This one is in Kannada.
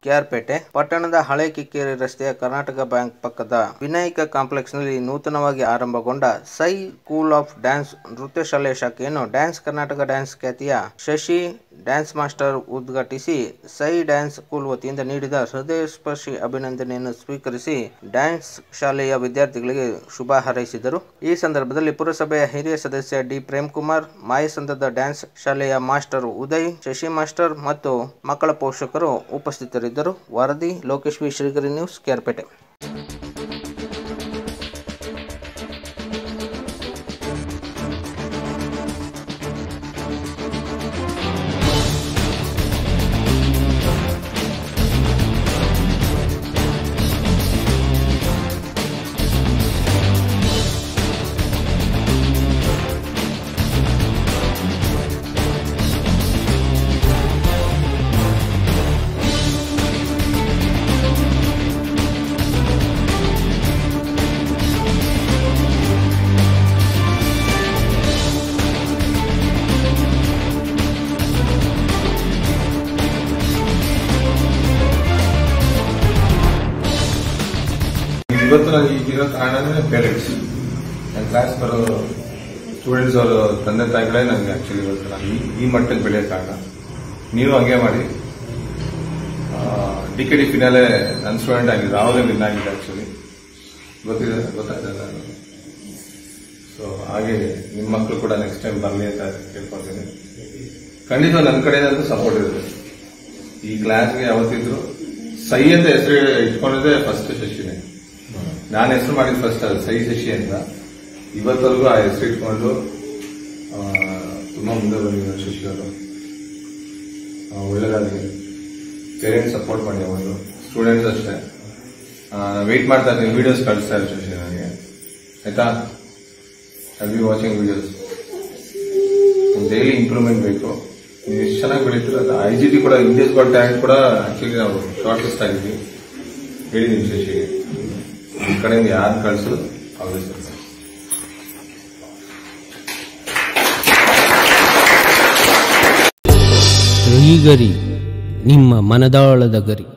ಕೆಆರ್ಪೇಟೆ ಪಟ್ಟಣದ ಹಳೆ ಕಿಕ್ಕೇರಿ ರಸ್ತೆಯ ಕರ್ನಾಟಕ ಬ್ಯಾಂಕ್ ಪಕ್ಕದ ವಿನಾಯಕ ಕಾಂಪ್ಲೆಕ್ಸ್ ನಲ್ಲಿ ನೂತನವಾಗಿ ಆರಂಭಗೊಂಡ ಸೈ ಸ್ಕೂಲ್ ಆಫ್ ಡ್ಯಾನ್ಸ್ ನೃತ್ಯ ಶಾಲೆಯ ಶಾಖೆಯನ್ನು ಡ್ಯಾನ್ಸ್ ಕರ್ನಾಟಕ ಡ್ಯಾನ್ಸ್ ಖ್ಯಾತಿಯ ಶಶಿ ಡ್ಯಾನ್ಸ್ ಮಾಸ್ಟರ್ ಉದ್ಘಾಟಿಸಿ ಸೈ ಡ್ಯಾನ್ಸ್ ಸ್ಕೂಲ್ ವತಿಯಿಂದ ನೀಡಿದ ಹೃದಯಸ್ಪರ್ಶಿ ಅಭಿನಂದನೆಯನ್ನು ಸ್ವೀಕರಿಸಿ ಡ್ಯಾನ್ಸ್ ಶಾಲೆಯ ವಿದ್ಯಾರ್ಥಿಗಳಿಗೆ ಶುಭ ಹಾರೈಸಿದರು ಈ ಸಂದರ್ಭದಲ್ಲಿ ಪುರಸಭೆಯ ಹಿರಿಯ ಸದಸ್ಯ ಡಿ ಪ್ರೇಮ್ಕುಮಾರ್ ಮಾಯಸಂದದ ಡ್ಯಾನ್ಸ್ ಶಾಲೆಯ ಮಾಸ್ಟರ್ ಉದಯ್ ಶಶಿ ಮಾಸ್ಟರ್ ಮತ್ತು ಮಕ್ಕಳ ಪೋಷಕರು ಉಪಸ್ಥಿತರಿದ್ದರು ವರದಿ ಲೋಕೇಶ್ ವಿ ಶ್ರೀಗರಿ ನ್ಯೂಸ್ ಕೇರ್ಪೇಟೆ ಇವತ್ತು ನಾನು ಈಗಿರೋ ಕಾರಣ ಅಂದ್ರೆ ಪೇರೆಂಟ್ಸ್ ನನ್ನ ಕ್ಲಾಸ್ ಬರೋ ಸ್ಟೂಡೆಂಟ್ಸ್ ಅವರು ತಂದೆ ತಾಯಿಗಳೇ ನನಗೆ ಆಕ್ಚುಲಿ ಇವತ್ತು ನಾನು ಈ- ಈ ಮಟ್ಟಕ್ಕೆ ಬೆಳೆಯೋ ಕಾರಣ ನೀವು ಹಂಗೆ ಮಾಡಿ ಡಿ ಕೆ ಡಿ ಫಿನಾಲೆ ನನ್ನ ಸ್ಟೂಡೆಂಟ್ ಆಗಿದೆ ರಾಹುಲ್ ವಿನ್ ಆಗಿದೆ ಆಕ್ಚುಲಿ ಗೊತ್ತಿದೆ ಗೊತ್ತಾಗ್ತದೆ ಸೊ ಹಾಗೆ ನಿಮ್ಮ ಮಕ್ಕಳು ಕೂಡ ನೆಕ್ಸ್ಟ್ ಟೈಮ್ ಬರಲಿ ಅಂತ ಕೇಳ್ಕೊಳ್ತೀನಿ ಖಂಡಿತ ನನ್ನ ಕಡೆಯಿಂದ ಸಪೋರ್ಟ್ ಇರುತ್ತೆ ಈ ಕ್ಲಾಸ್ಗೆ ಯಾವತ್ತಿದ್ರು ಸೈ ಅಂತ ಹೆಸರು ಇಟ್ಕೊಂಡಿದ್ದೆ ಫಸ್ಟ್ ಶಶಿನೇ ನಾನು ಹೆಸರು ಮಾಡಿದ ಫಸ್ಟ್ ಅದು ಸೈ ಶಶಿ ಅಂತ ಇವತ್ತವರೆಗೂ ಆ ಹೆಸರು ಇಟ್ಕೊಂಡು ಆ, ತುಂಬಾ ಮುಂದೆ ಬಂದಿದ್ದಾರೆ ಶಶಿ ಅವರು ಆ, ಒಳ್ಳೆದಾಗಲಿ ಪೇರೆಂಟ್ಸ್ ಸಪೋರ್ಟ್ ಮಾಡಿ ಅವರು ಸ್ಟೂಡೆಂಟ್ಸ್ ಅಷ್ಟೇ ವೆಯ್ಟ್ ಮಾಡ್ತಾ ಇದ್ದೀನಿ ವಿಡಿಯೋಸ್ ಕಳಿಸ್ತಾ ಇದ್ದಾರೆ ಶಶಿ ನನಗೆ ಆಯ್ತಾ I be watching videos daily improvement ಬೇಕು ನೀವು ಎಷ್ಟು ಚೆನ್ನಾಗಿ ಬೆಳೀತೀರ ಅದು ಐ ಜಿ ಟಿ ಕೂಡ ಇಂಡಿಯಸ್ ಗಾಟ್ ಟ್ಯಾಲೆಂಟ್ ಕೂಡ ಆಕ್ಚುಲಿ ನಾವು ಶಾರ್ಟ್ಲಿಸ್ತಾ ಇದ್ವಿ ಹೇಳಿದೀನಿ ಶಶಿಗೆ ಈ ಕಡೆಯಿಂದ ಯಾರು ಕಳಿಸೋದು ಅವ್ರಿಗೆ ಸರ್ ಶ್ರೀಗರಿ ನಿಮ್ಮ ಮನದಾಳದ ಗರಿ